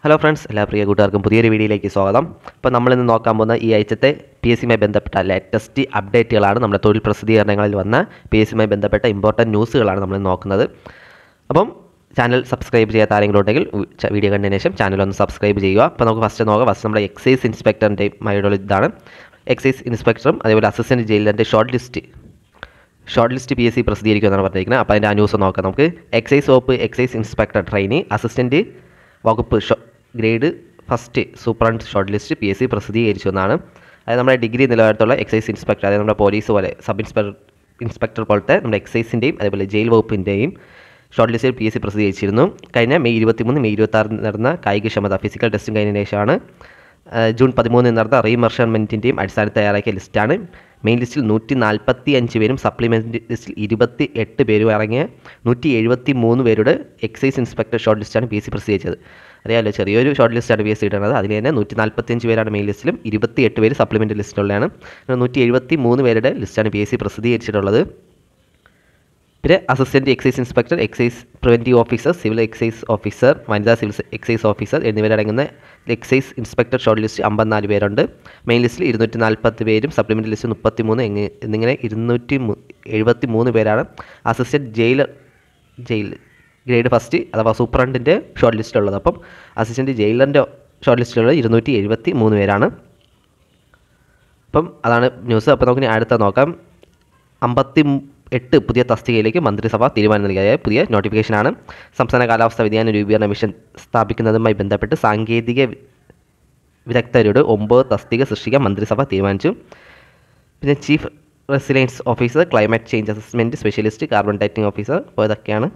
hello friends എല്ലാ പ്രിയ കൂട്ടുകാർക്കും പുതിയൊരു വീഡിയോയിലേക്ക് സ്വാഗതം ഇപ്പോൾ നമ്മളിന്ന് നോക്കാൻ പോകുന്ന ഈ ആഴ്ചത്തെ പി എസ് സിയുമായി ബന്ധപ്പെട്ട ലേറ്റസ്റ്റ് അപ്ഡേറ്റുകളാണ് നമ്മുടെ തൊഴിൽ പ്രസിദ്ധീകരണങ്ങളിൽ വന്ന പി എസ് സിയുമായി ബന്ധപ്പെട്ട ഇമ്പോർട്ടൻറ്റ് ന്യൂസുകളാണ് നമ്മൾ നോക്കുന്നത് അപ്പം ചാനൽ സബ്സ്ക്രൈബ് ചെയ്യാത്ത ആരെങ്കിലും ഉണ്ടെങ്കിൽ വി- ച- വീഡിയോ കണ്ടതിന് ശേഷം ചാനൽ ഒന്ന് സബ്സ്ക്രൈബ് ചെയ്യുക അപ്പോൾ നമുക്ക് ഫസ്റ്റ് നോക്കാം ഫസ്റ്റ് നമ്മുടെ എക്സൈസ് ഇൻസ്പെക്ടറിൻ്റെ മൈഡോൾ ഇതാണ് എക്സൈസ് ഇൻസ്പെക്ടറും അതേപോലെ അസിസ്റ്റൻറ്റ് ജയിലറിൻ്റെ short list short list P S C പ്രസിദ്ധീകരിക്കുമെന്നാണ് പറഞ്ഞിരിക്കുന്നത് അപ്പോൾ അതിൻ്റെ ആ ന്യൂസ് നോക്കാം നമുക്ക് എക്സൈസ് വകുപ്പ് എക്സൈസ് ഇൻസ്പെക്ടർ ട്രെയിനി അസിസ്റ്റൻറ്റ് വകുപ്പ് ഷോ grade first superintendent short list P S C പ്രസിദ്ധീകരിച്ചു എന്നാണ് അതായത് നമ്മുടെ ഡിഗ്രി നിലവാരത്തുള്ള എക്സൈസ് ഇൻസ്പെക്ടർ അതായത് നമ്മുടെ പോലീസ് പോലെ സബ് ഇൻസ്പെക്ടർ ഇൻസ്പെക്ടർ പോലത്തെ നമ്മുടെ എക്സൈസിൻ്റെയും അതേപോലെ ജയിൽ വകുപ്പിൻ്റെയും ഷോർട്ട് ലിസ്റ്റിൽ പി എസ് സി പ്രസിദ്ധീകരിച്ചിരുന്നു കഴിഞ്ഞ മെയ് ഇരുപത്തിമൂന്ന് മെയ് ഇരുപത്താറിന് നടന്ന കായികക്ഷമത ഫിസിക്കൽ ടെസ്റ്റും കഴിഞ്ഞ ശേഷമാണ് ആ, ജൂൺ പതിമൂന്നിന് നടന്ന റീമർഷൻമെൻറ്റിൻ്റെയും അടിസ്ഥാനത്തിൽ തയ്യാറാക്കിയ ലിസ്റ്റാണ് മെയിൻ ലിസ്റ്റിൽ നൂറ്റി നാൽപ്പത്തി അഞ്ച് പേരും സപ്ലിമെൻ്റ് ലിസ്റ്റിൽ ഇരുപത്തി എട്ട് പേരും ഇറങ്ങിയ നൂറ്റി എഴുപത്തി മൂന്ന് പേരുടെ എക്സൈസ് ഇൻസ്പെക്ടർ ഷോർട്ട് ലിസ്റ്റാണ് പി എസ് സി പ്രസിദ്ധീകരിച്ചത് അറിയാമല്ലോ ചെറിയൊരു ഷോർട്ട് ലിസ്റ്റാണ് പി എസ് സി ഇടുന്നത് അതിൽ തന്നെ നൂറ്റി നാൽപ്പത്തിയഞ്ച് പേരാണ് മെയിൻ ലിസ്റ്റിലും ഇരുപത്തി എട്ട് പേര് സപ്ലിമെൻ്റ് ലിസ്റ്റിലുള്ളതാണ് നൂറ്റി എഴുപത്തി മൂന്ന് പേരുടെ ലിസ്റ്റാണ് പി എസ് സി പ്രസിദ്ധീകരിച്ചിട്ടുള്ളത് പിന്നെ assistant excise inspector excise preventive officer civil excise officer വനിതാ സിവിൽ എക്സൈസ് ഓഫീസർ എന്നിവരടങ്ങുന്ന എക്സൈസ് ഇൻസ്പെക്ടർ ഷോർട്ട് ലിസ്റ്റ് അമ്പത്തിനാല് പേരുണ്ട് മെയിൻ ലിസ്റ്റിൽ ഇരുന്നൂറ്റി നാൽപ്പത്തി പേരും സപ്ലിമെൻ്റ് ലിസ്റ്റ് മുപ്പത്തി മൂന്ന് എന്നിങ്ങനെ ഇരുന്നൂറ്റി മു- എഴുപത്തി മൂന്ന് പേരാണ് assistant jailer jail grade first അഥവാ സൂപ്രണ്ടിൻ്റെ ഷോർട്ട് ലിസ്റ്റിലുള്ളത് അപ്പം അസിസ്റ്റൻറ്റ് ജയിലറിൻ്റെ ഷോർട്ട് ലിസ്റ്റിലുള്ളത് ഇരുന്നൂറ്റി എഴുപത്തി മൂന്ന് പേരാണ് അപ്പം അതാണ് ന്യൂസ് അപ്പോൾ നമുക്ക് ഇനി അടുത്ത നോക്കാം അമ്പത്തി എട്ട് പുതിയ തസ്തികയിലേക്ക് മന്ത്രിസഭ തീരുമാനം നൽകിയ പുതിയ നോട്ടിഫിക്കേഷനാണ് സംസ്ഥാന കാലാവസ്ഥാ വ്യതിയാന രൂപീകരണ മിഷൻ സ്ഥാപിക്കുന്നതുമായി ബന്ധപ്പെട്ട് സാങ്കേതിക വി- വിദഗ്ധരുടെ ഒമ്പത് തസ്തിക സൃഷ്ടിക്കാൻ മന്ത്രിസഭ തീരുമാനിച്ചു പിന്നെ chief resilience officer climate change assessment specialist carbon dating officer അപ്പോൾ ഇതൊക്കെയാണ്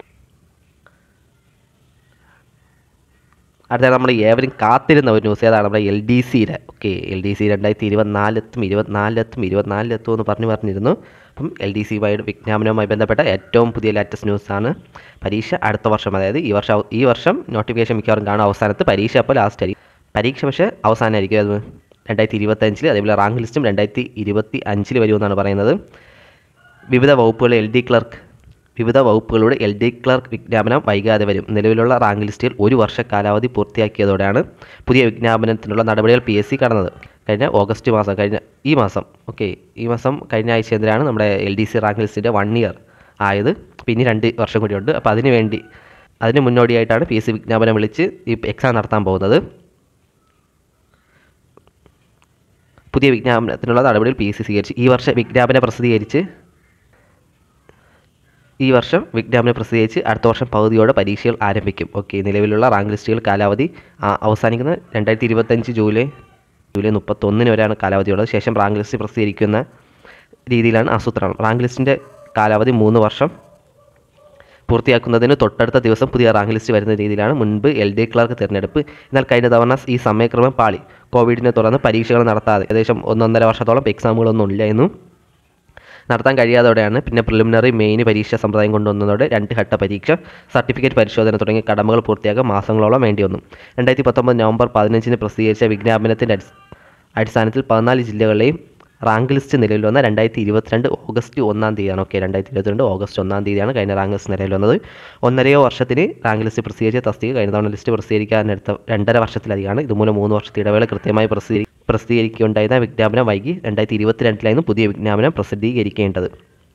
അടുത്ത നമ്മൾ ഏവരും കാത്തിരുന്ന ഒരു ന്യൂസ് ഏതാണ് നമ്മുടെ എൽ ഡി സിയുടെ ഓക്കെ എൽ ഡി സി രണ്ടായിരത്തി ഇരുപത്തിനാലെത്തും ഇരുപത്തിനാലിലെത്തും ഇരുപത്തിനാലിലെത്തും എന്ന് പറഞ്ഞു പറഞ്ഞിരുന്നു അപ്പം എൽ ഡി സി വൈഡ് വിജ്ഞാപനവുമായി ബന്ധപ്പെട്ട ഏറ്റവും പുതിയ ലേറ്റസ്റ്റ് ന്യൂസാണ് പരീക്ഷ അടുത്ത വർഷം അതായത് ഈ വർഷം അവ- ഈ വർഷം നോട്ടിഫിക്കേഷൻ മിക്കവാറും കാണും അവസാനത്ത് പരീക്ഷ അപ്പോൾ ലാസ്റ്റ് ആയിരിക്കും പരീക്ഷ പക്ഷേ അവസാനമായിരിക്കും അത് രണ്ടായിരത്തി ഇരുപത്തഞ്ചിൽ അതേപോലെ റാങ്ക് ലിസ്റ്റും രണ്ടായിരത്തി ഇരുപത്തി അഞ്ചിൽ വരുമെന്നാണ് പറയുന്നത് വിവിധ വകുപ്പുകളിലെ എൽ ഡി ക്ലർക്ക് വിവിധ വകുപ്പുകളുടെ എൽ ഡി ക്ലർക്ക് വിജ്ഞാപനം വൈകാതെ വരും നിലവിലുള്ള റാങ്ക് ലിസ്റ്റിൽ ഒരു വർഷ കാലാവധി പൂർത്തിയാക്കിയതോടെയാണ് പുതിയ വിജ്ഞാപനത്തിനുള്ള നടപടികൾ പി എസ് സി കടന്നത് കഴിഞ്ഞ ഓഗസ്റ്റ് മാസം കഴിഞ്ഞ ഈ മാസം ഓക്കെ ഈ മാസം കഴിഞ്ഞ ആഴ്ച എന്തിനാണ് നമ്മുടെ എൽ ഡി സി റാങ്ക് ലിസ്റ്റിൻ്റെ വൺ ഇയർ ആയത് പിന്നെ രണ്ട് വർഷം കൂടിയുണ്ട് അപ്പോൾ അതിന് വേണ്ടി അതിന് മുന്നോടിയായിട്ടാണ് പി എസ് സി വിജ്ഞാപനം വിളിച്ച് ഈ എക്സാം നടത്താൻ പോകുന്നത് പുതിയ വിജ്ഞാപനത്തിനുള്ള നടപടികൾ പി എസ് സി സ്വീകരിച്ചു ഈ വർഷം വിജ്ഞാപനം പ്രസിദ്ധീകരിച്ച് ഈ വർഷം വിജ്ഞാപനം പ്രസിദ്ധീകരിച്ച് അടുത്ത വർഷം പകുതിയോടെ പരീക്ഷകൾ ആരംഭിക്കും ഓക്കെ നിലവിലുള്ള റാങ്ക് ലിസ്റ്റുകൾ കാലാവധി ആ, അവസാനിക്കുന്ന രണ്ടായിരത്തി ഇരുപത്തഞ്ച് ജൂലൈ ജൂലൈ മുപ്പത്തൊന്നിന് വരെയാണ് കാലാവധിയുള്ളത് ശേഷം റാങ്ക് ലിസ്റ്റ് പ്രസിദ്ധീകരിക്കുന്ന രീതിയിലാണ് ആസൂത്രണം റാങ്ക് ലിസ്റ്റിൻ്റെ കാലാവധി മൂന്ന് വർഷം പൂർത്തിയാക്കുന്നതിന് തൊട്ടടുത്ത ദിവസം പുതിയ റാങ്ക് ലിസ്റ്റ് വരുന്ന രീതിയിലാണ് മുൻപ് എൽ ഡി ക്ലർക്ക് തിരഞ്ഞെടുപ്പ് എന്നാൽ കഴിഞ്ഞ തവണ ഈ സമയക്രമം പാളി കോവിഡിനെ തുടർന്ന് പരീക്ഷകൾ നടത്താതെ ഏകദേശം ഒന്നൊന്നര വർഷത്തോളം എക്സാമുകളൊന്നും ഇല്ലായിരുന്നു നടത്താൻ കഴിയാതോടെയാണ് പിന്നെ പ്രിലിമിനറി മെയിൻ പരീക്ഷ സമ്പ്രദായം കൊണ്ടുവന്നതോടെ രണ്ട് ഘട്ട പരീക്ഷ സർട്ടിഫിക്കറ്റ് പരിശോധന തുടങ്ങിയ കടമകൾ പൂർത്തിയാക്കാൻ മാസങ്ങളോളം വേണ്ടി വന്നു രണ്ടായിരത്തി പത്തൊമ്പത് നവംബർ പതിനഞ്ചിന് പ്രസിദ്ധീകരിച്ച വിജ്ഞാപനത്തിൻ്റെ അടിസ് അടിസ്ഥാനത്തിൽ പതിനാല് ജില്ലകളിലെയും റാങ്ക് ലിസ്റ്റ് നിലവിൽ വന്ന രണ്ടായിരത്തി ഇരുപത്തിരണ്ട് ഓഗസ്റ്റ് ഒന്നാം തീയതിയാണ് ഓക്കെ രണ്ടായിരത്തി ഇരുപത്തിരണ്ട് ഓഗസ്റ്റ് ഒന്നാം തീയതിയാണ് കഴിഞ്ഞ റാങ്ക് ലിസ്റ്റ് നിലവിൽ വന്നത് ഒന്നരയോ വർഷത്തിന് റാങ്ക് ലിസ്റ്റ് പ്രസിദ്ധീകരിച്ച തസ്തിക കഴിഞ്ഞ തവണ ലിസ്റ്റ് പ്രസിദ്ധീകരിക്കാനെടുത്ത രണ്ടര വർഷത്തിലധികമാണ് ഇതുമൂലം മൂന്ന് വർഷത്തെ ഇടവേള കൃത്യമായി പ്രസിദ്ധീ പ്രസിദ്ധീകരിക്കുകയുണ്ടായിരുന്ന വിജ്ഞാപനം വൈകി രണ്ടായിരത്തി ഇരുപത്തിരണ്ടിലായിരുന്നു പുതിയ വിജ്ഞാപനം പ്രസിദ്ധീകരിക്കേണ്ടത്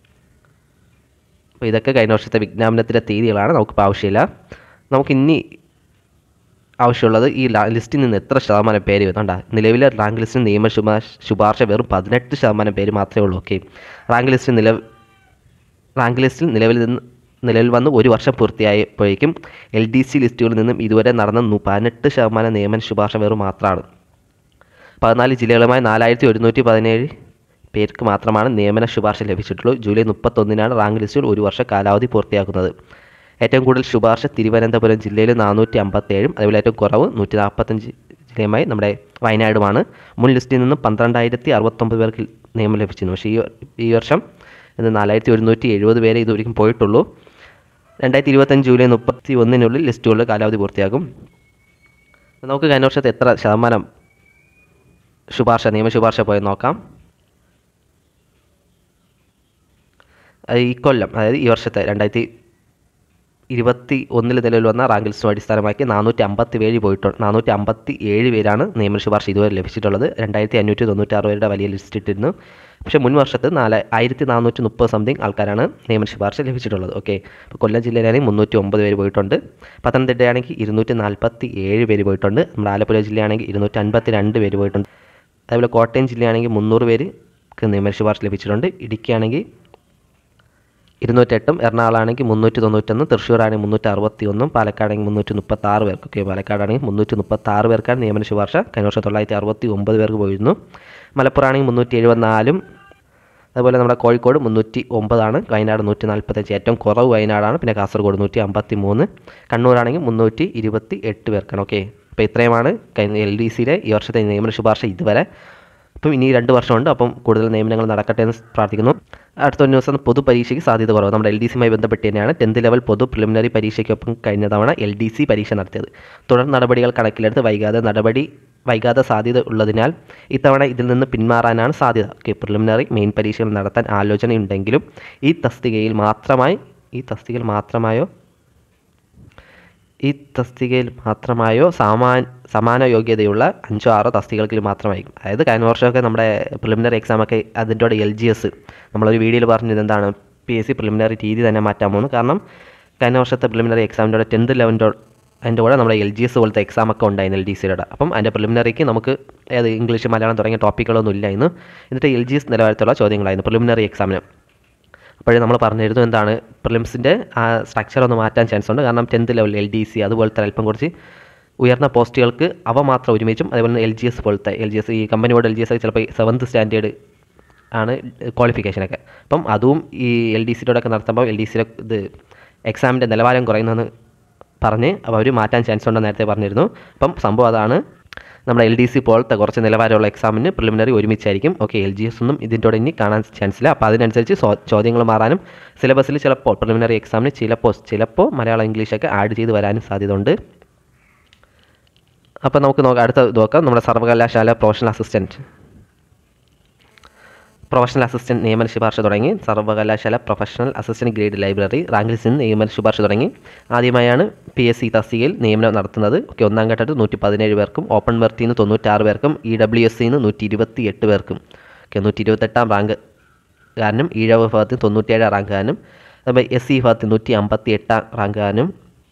അപ്പോൾ ഇതൊക്കെ കഴിഞ്ഞ വർഷത്തെ വിജ്ഞാപനത്തിൻ്റെ തീയതികളാണ് നമുക്കിപ്പോൾ ആവശ്യമില്ല നമുക്ക് ഇനി ആവശ്യമുള്ളത് ഈ ലാ- ലിസ്റ്റിൽ നിന്ന് എത്ര ശതമാനം പേര് വരുന്നുണ്ടാ നിലവിലെ റാങ്ക് ലിസ്റ്റിൽ നിയമ ശുപാർശ ശുപാർശ വെറും പതിനെട്ട് ശതമാനം പേര് മാത്രമേ ഉള്ളൂ ഓക്കെ റാങ്ക് ലിസ്റ്റ് നില റാങ്ക് ലിസ്റ്റിൽ നിലവിൽ നിന്ന് നിലവിൽ വന്ന് ഒരു വർഷം പൂർത്തിയായപ്പോഴേക്കും എൽ ഡി സി ലിസ്റ്റുകളിൽ നിന്നും ഇതുവരെ നടന്ന നു- പതിനെട്ട് ശതമാനം നിയമന ശുപാർശ വെറും മാത്രമാണ് പതിനാല് ജില്ലകളുമായി നാലായിരത്തി ഒരുന്നൂറ്റി പതിനേഴ് പേർക്ക് മാത്രമാണ് നിയമന ശുപാർശ ലഭിച്ചിട്ടുള്ളൂ ജൂലൈ മുപ്പത്തൊന്നിനാണ് റാങ്ക് ലിസ്റ്റിൽ ഒരു വർഷ കാലാവധി പൂർത്തിയാക്കുന്നത് ഏറ്റവും കൂടുതൽ ശുപാർശ തിരുവനന്തപുരം ജില്ലയിൽ നാനൂറ്റി അമ്പത്തേഴും അതുപോലെ ഏറ്റവും കുറവ് നൂറ്റി നാൽപ്പത്തഞ്ച് ജില്ലയുമായി നമ്മുടെ വയനാടുമാണ് മുൻ ലിസ്റ്റിൽ നിന്നും പന്ത്രണ്ടായിരത്തി അറുപത്തൊമ്പത് പേർക്ക് നിയമം ലഭിച്ചിരുന്നു പക്ഷേ ഈ ഈ വർഷം ഇത് നാലായിരത്തി ഒരുന്നൂറ്റി എഴുപത് പേരെ ഇതുവരെയും പോയിട്ടുള്ളൂ രണ്ടായിരത്തി ഇരുപത്തഞ്ച് ജൂലൈ മുപ്പത്തി ഒന്നിനുള്ളിൽ ലിസ്റ്റുകളുടെ കാലാവധി പൂർത്തിയാക്കും നമുക്ക് കഴിഞ്ഞ വർഷത്തെ എത്ര ശതമാനം ശുപാർശ നിയമ ശുപാർശ പോയി നോക്കാം അത് ഈ കൊല്ലം അതായത് ഈ വർഷത്തെ രണ്ടായിരത്തി ഇരുപത്തി ഒന്നിൽ നിലവിൽ വന്ന റാങ്ക് ലിസ്റ്റും അടിസ്ഥാനമാക്കി നാനൂറ്റി അമ്പത്തി ഏഴ് പോയിട്ടുണ്ട് നാനൂറ്റി അമ്പത്തി ഏഴ് പേരാണ് നിയമന ശുപാർശ ഇതുവരെ ലഭിച്ചിട്ടുള്ളത് രണ്ടായിരത്തി അഞ്ഞൂറ്റി തൊണ്ണൂറ്റാറ് പേരുടെ വലിയ ലിസ്റ്റ് ഇട്ടിരുന്നു പക്ഷേ മുൻ വർഷത്ത് നാല് ആയിരത്തി നാനൂറ്റി മുപ്പത് സംതിങ് ആൾക്കാരാണ് നിയമന ശുപാർശ ലഭിച്ചിട്ടുള്ളത് ഓക്കെ ഇപ്പോൾ കൊല്ലം ജില്ലയിലാണെങ്കിൽ മുന്നൂറ്റി ഒമ്പത് പേര് പോയിട്ടുണ്ട് പത്തനംതിട്ടയാണെങ്കിൽ ഇരുന്നൂറ്റി നാൽപ്പത്തി ഏഴ് പേര് പോയിട്ടുണ്ട് നമ്മുടെ ആലപ്പുഴ ജില്ലയാണെങ്കിൽ ഇരുന്നൂറ്റി അൻപത്തി രണ്ട് പേര് പോയിട്ടുണ്ട് അതേപോലെ കോട്ടയം ജില്ലയാണെങ്കിൽ മുന്നൂറ് പേർക്ക് നിയമന ശുപാർശ ലഭിച്ചിട്ടുണ്ട് ഇടുക്കിയാണെങ്കിൽ ഇരുന്നൂറ്റെട്ടും എറണാകുളമാണെങ്കിൽ മുന്നൂറ്റി തൊണ്ണൂറ്റൊന്നും തൃശ്ശൂരാണെങ്കിൽ മുന്നൂറ്റി അറുപത്തി ഒന്നും പാലക്കാടാണെങ്കിൽ മുന്നൂറ്റി മുപ്പത്തി ആറ് പേർക്കൊക്കെ പാലക്കാടാണെങ്കിൽ മുന്നൂറ്റി മുപ്പത്തി ആറ് പേർക്കാണ് നിയമന ശുപാർശ കഴിഞ്ഞ വർഷം തൊള്ളായിരത്തി അറുപത്തി ഒമ്പത് പേർക്ക് പോയിരുന്നു മലപ്പുറമാണെങ്കിൽ മുന്നൂറ്റി എഴുപത്തിനാലും അതുപോലെ നമ്മുടെ കോഴിക്കോട് മുന്നൂറ്റി ഒമ്പതാണ് വയനാട് നൂറ്റി നാൽപ്പത്തഞ്ച് ഏറ്റവും കുറവ് വയനാടാണ് പിന്നെ കാസർഗോഡ് നൂറ്റി അമ്പത്തി മൂന്ന് കണ്ണൂരാണെങ്കിൽ മുന്നൂറ്റി ഇരുപത്തി എട്ട് പേർക്കാണ് ഓക്കെ അപ്പോൾ ഇത്രയുമാണ് കഴിഞ്ഞ എൽ ഡി സിയിലെ ഈ വർഷത്തെ നിയമന ശുപാർശ ഇതുവരെ അപ്പം ഇനി രണ്ട് വർഷമുണ്ട് അപ്പം കൂടുതൽ നിയമനങ്ങൾ നടക്കട്ടെ എന്ന് പ്രാർത്ഥിക്കുന്നു അടുത്ത ഒരു ദിവസം പൊതുപരീക്ഷയ്ക്ക് സാധ്യത കുറവ് നമ്മുടെ എൽ ഡി സിയുമായി ബന്ധപ്പെട്ട് തന്നെയാണ് ടെൻത്ത് ലെവൽ പൊതു പ്രിലിമിനറി പരീക്ഷയ്ക്കൊപ്പം കഴിഞ്ഞ തവണ എൽ ഡി സി പരീക്ഷ നടത്തിയത് തുടർ നടപടികൾ കണക്കിലെടുത്ത് വൈകാതെ നടപടി വൈകാതെ സാധ്യത ഉള്ളതിനാൽ ഇത്തവണ ഇതിൽ നിന്ന് പിന്മാറാനാണ് സാധ്യത ഓക്കെ പ്രിലിമിനറി മെയിൻ പരീക്ഷകൾ നടത്താൻ ആലോചനയുണ്ടെങ്കിലും ഈ തസ്തികയിൽ മാത്രമായി ഈ തസ്തികയിൽ മാത്രമായോ ഈ തസ്തികയിൽ മാത്രമായോ സമാൻ സമാന യോഗ്യതയുള്ള അഞ്ചോ ആറോ തസ്തികൾക്ക് മാത്രമായിരിക്കും അതായത് കഴിഞ്ഞ വർഷമൊക്കെ നമ്മുടെ പ്രിലിമിനറി എക്സാമൊക്കെ അതിൻ്റെ കൂടെ എൽ ജി എസ് നമ്മളൊരു വീഡിയോയിൽ പറഞ്ഞത് എന്താണ് പി എസ് സി പ്രിലിമിനറി രീതി തന്നെ മാറ്റാൻ പോകുന്നു കാരണം കഴിഞ്ഞ വർഷത്തെ പ്രിലിമിനറി എക്സാമിൻ്റെ കൂടെ ടെൻത്ത് ലെവൻ്റെ അതിൻ്റെ കൂടെ നമ്മുടെ എൽ ജി എസ് പോലത്തെ എക്സാമൊക്കെ ഉണ്ടായിരുന്നു എൽ ഡി സിയുടെ അപ്പം അതിൻ്റെ പ്രിലിമിനറിക്ക് നമുക്ക് ഏത് ഇംഗ്ലീഷ് മലയാളം തുടങ്ങിയ ടോപ്പിക്കുകളൊന്നും ഇല്ലായിരുന്നു എന്നിട്ട് എൽ ജി എസ് നിലവാരത്തിലുള്ള ചോദ്യങ്ങളായിരുന്നു പ്രിലിമിനറി എക്സാമിന് അപ്പോഴേ നമ്മൾ പറഞ്ഞിരുന്നു എന്താണ് പ്രിലിംസിൻ്റെ ആ സ്ട്രക്ചർ ഒന്ന് മാറ്റാൻ ചാൻസ് ഉണ്ട് കാരണം tenth level L D C അതുപോലത്തെ അല്പം കുറച്ച് ഉയർന്ന പോസ്റ്റുകൾക്ക് അവ മാത്രം ഒരുമിച്ചും അതേപോലെ തന്നെ എൽ ജി എസ് പോലത്തെ എൽ ജി എസ് ഈ company board L G S ചിലപ്പോൾ സെവൻത്ത് സ്റ്റാൻഡേർഡ് ആണ് ക്വാളിഫിക്കേഷനൊക്കെ അപ്പം അതും ഈ എൽ ഡി സിയോടൊക്കെ നടത്തുമ്പോൾ എൽ ഡി സിയുടെ ഇത് എക്സാമിൻ്റെ നിലവാരം കുറയുന്നതെന്ന് പറഞ്ഞ് അപ്പോൾ അവർ മാറ്റാൻ ചാൻസ് ഉണ്ടെന്ന് നേരത്തെ പറഞ്ഞിരുന്നു അപ്പം സംഭവം അതാണ് നമ്മുടെ എൽ ഡി സി പോലത്തെ കുറച്ച് നിലവാരമുള്ള എക്സാമിന് പ്രിലിമിനറി ഒരുമിച്ചായിരിക്കും ഓക്കെ എൽ ജി എസ് ഒന്നും ഇതിൻ്റെ കൂടെ ഇനി കാണാൻ ചാൻസ് ഇല്ല അപ്പോൾ അതിനനുസരിച്ച് സോ- ചോദ്യങ്ങൾ മാറാനും സിലബസിൽ ചിലപ്പോൾ പ്രിലിമിനറി എക്സാമിന് ചിലപ്പോൾ ചിലപ്പോൾ മലയാളം ഇംഗ്ലീഷൊക്കെ ആഡ് ചെയ്ത് വരാനും സാധ്യത ഉണ്ട് അപ്പോൾ നമുക്ക് നോക്കാം അടുത്ത ഇത് നോക്കാം നമ്മുടെ സർവകലാശാല പ്രൊഫഷണൽ അസിസ്റ്റൻറ്റ് പ്രൊഫഷണൽ അസിസ്റ്റൻറ്റ് നിയമന ശുപാർശ തുടങ്ങി സർവകലാശാല പ്രൊഫഷണൽ അസിസ്റ്റൻറ്റ് ഗ്രേഡ് ലൈബ്രറി റാങ്കിൽ നിന്ന് നിയമന ശുപാർശ തുടങ്ങി ആദ്യമായാണ് പി എസ് സി തസ്തികയിൽ നിയമനം നടത്തുന്നത് ഓക്കെ ഒന്നാം ഘട്ടത്തിൽ നൂറ്റി പതിനേഴ് പേർക്കും ഓപ്പൺ വെർത്തിൽ നിന്ന് തൊണ്ണൂറ്റാറ് പേർക്കും ഇ ഡബ്ല്യു എസ് സിന്ന് നൂറ്റി ഇരുപത്തി എട്ട് പേർക്കും ഓക്കെ നൂറ്റി ഇരുപത്തെട്ടാം റാങ്ക് കാരനും ഈഴവ വിഭാഗത്തിൽ തൊണ്ണൂറ്റേഴ് റാങ്കാരനും അതുപോലെ എസ് സി വിഭാഗത്തിൽ നൂറ്റി അമ്പത്തി എട്ടാം റാങ്കാരനും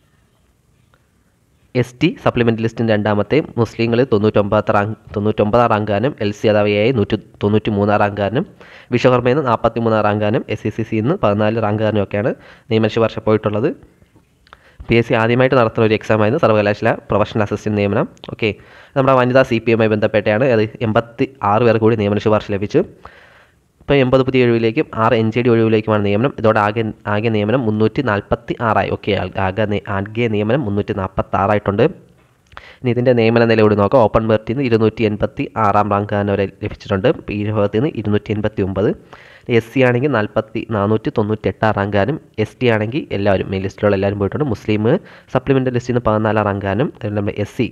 എസ് ടി സപ്ലിമെൻ്റ് ലിസ്റ്റിൻ്റെ രണ്ടാമത്തെ മുസ്ലിങ്ങളിൽ തൊണ്ണൂറ്റൊമ്പതാം റാങ്ക് തൊണ്ണൂറ്റൊമ്പതാം റാങ്കാരനും എൽ സി അഥവാ എ നൂറ്റി തൊണ്ണൂറ്റി മൂന്നാം റാങ്കാരനും വിശ്വകർമ്മയിൽ നിന്ന് നാൽപ്പത്തി മൂന്നാം റാങ്കാരനും എസ് സി സി സിയിൽ നിന്ന് പതിനാല് റാങ്കാരനും ഒക്കെയാണ് നിയമന ശുപാർശ പോയിട്ടുള്ളത് പി എസ് സി ആദ്യമായിട്ട് നടത്തുന്ന ഒരു എക്സാമായിരുന്നു സർവകലാശാല പ്രൊഫഷണൽ അസിസ്റ്റൻറ്റ് നിയമനം ഓക്കെ നമ്മുടെ വനിതാ സി പി എമ്മുമായി ബന്ധപ്പെട്ടാണ് അത് എൺപത്തി ആറ് പേർ കൂടി നിയമന ശുപാർശ ലഭിച്ചു ഇപ്പോൾ എൺപത് പുതിയ ഒഴിവിലേക്കും ആറ് എൻ ജെ ഡി ഒഴിവിലേക്കുമാണ് നിയമനം ഇതോടെ ആകെ ആകെ നിയമനം മുന്നൂറ്റി നാൽപ്പത്തി ആറായി ഓക്കെ ആകെ നി- ആകെ നിയമനം മുന്നൂറ്റി നാൽപ്പത്തി ആറായിട്ടുണ്ട് ഇനി ഇതിൻ്റെ നിയമന നില കൂടി നോക്കാം ഓപ്പൺ ബെർത്തിൽ നിന്ന് ഇരുന്നൂറ്റി എൺപത്തി ആറാം റാങ്കാരൻ വരെ ലഭിച്ചിട്ടുണ്ട് ഈ വിഭാഗത്തിൽ നിന്ന് ഇരുന്നൂറ്റി എൺപത്തി ഒമ്പത് എസ് സി ആണെങ്കിൽ നാൽപ്പത്തി നാനൂറ്റി തൊണ്ണൂറ്റി എട്ടാം റാങ്കാനും എസ് ടി ആണെങ്കിൽ എല്ലാവരും മെയിൻ ലിസ്റ്റിലുള്ള എല്ലാവരും പോയിട്ടുണ്ട് മുസ്ലിം സപ്ലിമെൻ്റ് ലിസ്റ്റിൽ നിന്ന് പതിനാലാം റാങ്കാനും നമ്മുടെ S C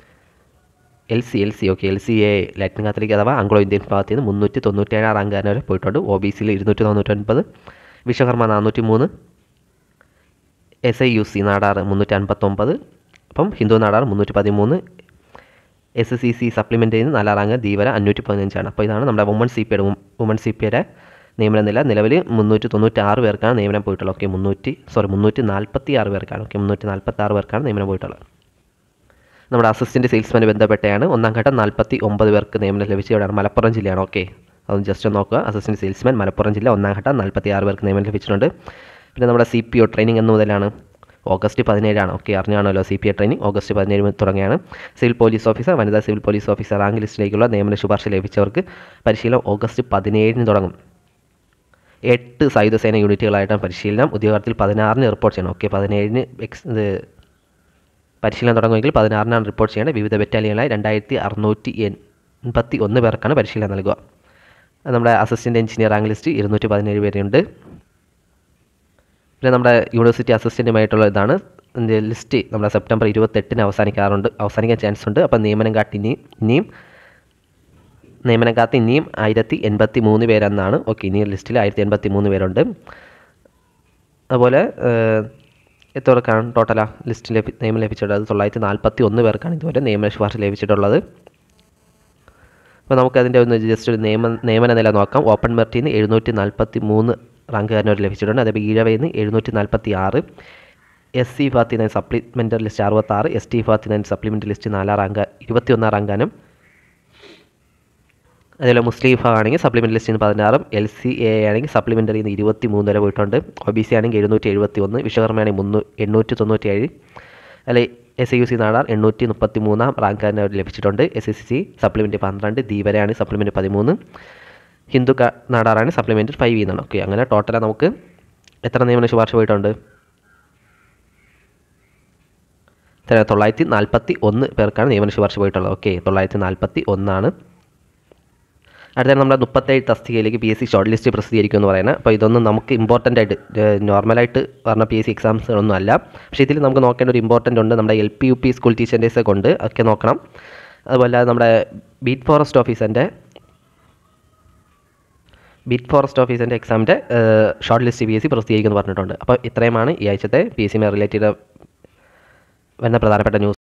L C L C okay L C A Latin Catholic അഥവാ ആംഗ്ലോ ഇന്ത്യൻ വിഭാഗത്തിൽ നിന്ന് മുന്നൂറ്റി തൊണ്ണൂറ്റേഴാം റാങ്കാരൻ വരെ പോയിട്ടുണ്ട് ഒ ബി സിയിൽ ഇരുന്നൂറ്റി തൊണ്ണൂറ്റൊൻപത് വിശ്വകർമ്മ നാനൂറ്റി മൂന്ന് S I U C Nadar മുന്നൂറ്റി അൻപത്തൊമ്പത് അപ്പം ഹിന്ദു നാടാറ് മുന്നൂറ്റി പതിമൂന്ന് എസ് സി സി സപ്ലിമെൻ്റ് ചെയ്യുന്ന നാലാം റാങ്ക് ധീവര അഞ്ഞൂറ്റി പതിനഞ്ചാണ് അപ്പോൾ ഇതാണ് നമ്മുടെ വുമൺ സി പിയുടെ വുമൺ സി പിയുടെ നിയമന നില നിലവിൽ മുന്നൂറ്റി തൊണ്ണൂറ്റി ആറ് പേർക്കാണ് നിയമനം പോയിട്ടുള്ളത് ഓക്കെ മുന്നൂറ്റി സോറി മുന്നൂറ്റി നാൽപ്പത്തി ആറ് പേർക്കാണ് ഓക്കെ മുന്നൂറ്റി നാൽപ്പത്തി ആറ് പേർക്കാണ് നിയമനം പോയിട്ടുള്ളത് നമ്മുടെ അസിസ്റ്റൻറ്റ് സെയിൽസ്മാന് ബന്ധപ്പെട്ടാണ് ഒന്നാം ഘട്ടം നാൽപ്പത്തി ഒമ്പത് പേർക്ക് നിയമനം ലഭിച്ചത് ഇവിടെയാണ് മലപ്പുറം ജില്ലയാണ് ഓക്കെ അതൊന്ന് ജസ്റ്റ് ഒന്ന് നോക്കുക അസിസ്റ്റൻറ്റ് സെയിൽസ്മാൻ മലപ്പുറം ജില്ല ഒന്നാം ഘട്ടം നാൽപ്പത്തി ആറ് പേർക്ക് നിയമനം ലഭിച്ചിട്ടുണ്ട് പിന്നെ നമ്മുടെ സി പി ഒ ട്രെയിനിങ് എന്ന് മുതലാണ് ഓഗസ്റ്റ് പതിനേഴാണ് ഓക്കെ അറിഞ്ഞാണല്ലോ C P O training August പതിനേഴ് മുതൽ തുടങ്ങിയാണ് സിവിൽ പോലീസ് ഓഫീസർ വനിതാ സിവിൽ പോലീസ് ഓഫീസർ റാങ്ക് ലിസ്റ്റിലേക്കുള്ള നിയമന ശുപാർശ ലഭിച്ചവർക്ക് പരിശീലനം ഓഗസ്റ്റ് പതിനേഴിന് തുടങ്ങും എട്ട് സായുധ സേന യൂണിറ്റുകളായിട്ടാണ് പരിശീലനം ഉദ്യോഗത്തിൽ പതിനാറിന് റിപ്പോർട്ട് ചെയ്യണം ഓക്കെ പതിനേഴിന് എക്സ് ഇത് പരിശീലനം തുടങ്ങുമെങ്കിൽ പതിനാറിനാണ് റിപ്പോർട്ട് ചെയ്യേണ്ടത് വിവിധ ബറ്റാലിയനായി രണ്ടായിരത്തി അറുന്നൂറ്റി എൺപത്തി ഒന്ന് പേർക്കാണ് പരിശീലനം നൽകുക അത് നമ്മുടെ അസിസ്റ്റൻറ്റ് എഞ്ചിനീയർ റാങ്ക് ലിസ്റ്റ് ഇരുന്നൂറ്റി പതിനേഴ് പേരുണ്ട് പിന്നെ നമ്മുടെ യൂണിവേഴ്സിറ്റി അസിസ്റ്റൻറ്റുമായിട്ടുള്ള ഇതാണ് ഇതിൻ്റെ ലിസ്റ്റ് നമ്മുടെ സെപ്റ്റംബർ ഇരുപത്തെട്ടിന് അവസാനിക്കാറുണ്ട് അവസാനിക്കാൻ ചാൻസ് ഉണ്ട് അപ്പം നിയമനം കാട്ടി ഇനി ഇനിയും നിയമനം കാത്ത് ഇനിയും ആയിരത്തി എൺപത്തി മൂന്ന് പേരെന്നാണ് ഓക്കെ ഇനി ലിസ്റ്റിൽ ആയിരത്തി എൺപത്തി മൂന്ന് പേരുണ്ട് അതുപോലെ ഏഹ്, എത്ര പേർക്കാണ് ടോട്ടൽ ആ ലിസ്റ്റിൽ ലഭി നിയമം ലഭിച്ചിട്ടുള്ളത് തൊള്ളായിരത്തി നാൽപ്പത്തി ഒന്ന് പേർക്കാണ് ഇതുവരെ നിയമ ശുപാർശ ലഭിച്ചിട്ടുള്ളത് അപ്പോൾ നമുക്കതിൻ്റെ ഒന്ന് ജസ്റ്റ് ഒരു നിയമ നിയമന നില നോക്കാം ഓപ്പൺ മെറിറ്റിൽ നിന്ന് എഴുന്നൂറ്റി നാൽപ്പത്തി മൂന്ന് റാങ്കുകാരന് വരെ ലഭിച്ചിട്ടുണ്ട് അതേപോലെ ഈഴവയിൽ നിന്ന് എഴുന്നൂറ്റി നാൽപ്പത്തി ആറ് എസ് സി വിഭാഗത്തിൽ നിന്ന് സപ്ലിമെൻ്ററി ലിസ്റ്റ് അറുപത്താറ് എസ് ടി വിഭാഗത്തിൽ നിന്ന് സപ്ലിമെൻ്ററി ലിസ്റ്റ് നാലാം റാങ്ക ഇരുപത്തിയൊന്നാം റാങ്കാനും അതേപോലെ മുസ്ലിം വിഭാഗമാണെങ്കിൽ സപ്ലിമെൻ്ററി ലിസ്റ്റിൽ നിന്ന് പതിനാറും എൽ സി എ ആണെങ്കിൽ സപ്ലിമെൻ്ററിയിൽ നിന്ന് ഇരുപത്തി മൂന്ന് വരെ പോയിട്ടുണ്ട് ഒ ബി സി ആണെങ്കിൽ എഴുന്നൂറ്റി എഴുപത്തി ഒന്ന് വിശ്വകർമ്മയാണെങ്കിൽ മുന്നൂ എണ്ണൂറ്റി തൊണ്ണൂറ്റി ഏഴ് അല്ലെ എസ് യു സി നാടാർ എണ്ണൂറ്റി മുപ്പത്തി മൂന്നാം റാങ്കാരന് അവർ ലഭിച്ചിട്ടുണ്ട് എസ് എസ് സി സപ്ലിമെൻ്റ് പന്ത്രണ്ട് ദീപരയാണ് സപ്ലിമെൻ്റ് പതിമൂന്ന് ഹിന്ദു ക- നാടാറാണ് സപ്ലിമെൻ്റ് ഫൈവ് എന്നാണ് ഓക്കെ അങ്ങനെ ടോട്ടലാ നമുക്ക് എത്ര നിയമന ശുപാർശ പോയിട്ടുണ്ട് എത്ര തൊള്ളായിരത്തി നാൽപ്പത്തി ഒന്ന് പേർക്കാണ് നിയമന ശുപാർശ പോയിട്ടുള്ളത് ഓക്കെ തൊള്ളായിരത്തി നാൽപ്പത്തി ഒന്നാണ് അടുത്ത നമ്മുടെ മുപ്പത്തേഴ് തസ്തികയിലേക്ക് P S C short list പ്രസിദ്ധീകരിക്കും എന്ന് പറയുന്നത് അപ്പോൾ ഇതൊന്നും നമുക്ക് ഇമ്പോർട്ടൻ്റ് ആയിട്ട് നോർമലായിട്ട് പറഞ്ഞ പി എസ് സി എക്സാംസുകളൊന്നും അല്ല പക്ഷേ ഇതിൽ നമുക്ക് നോക്കേണ്ട ഒരു ഇമ്പോർട്ടൻ്റ് ഉണ്ട് നമ്മുടെ L P U P school ടീച്ചേഴ്സൊക്കെ കൊണ്ട് അതൊക്കെ നോക്കണം അതുപോലെ നമ്മുടെ ബീറ്റ് ഫോറസ്റ്റ് ഓഫീസറിൻ്റെ ബീറ്റ് ഫോറസ്റ്റ് ഓഫീസിൻ്റെ എക്സാമിൻ്റെ short list P S C പ്രസിദ്ധീകരിക്കുമെന്ന് പറഞ്ഞിട്ടുണ്ട് അപ്പോൾ ഇത്രയുമാണ് ഈ ആഴ്ചത്തെ പി എസ് സിയുമായി റിലേറ്റഡ് വരുന്ന പ്രധാനപ്പെട്ട ന്യൂസ്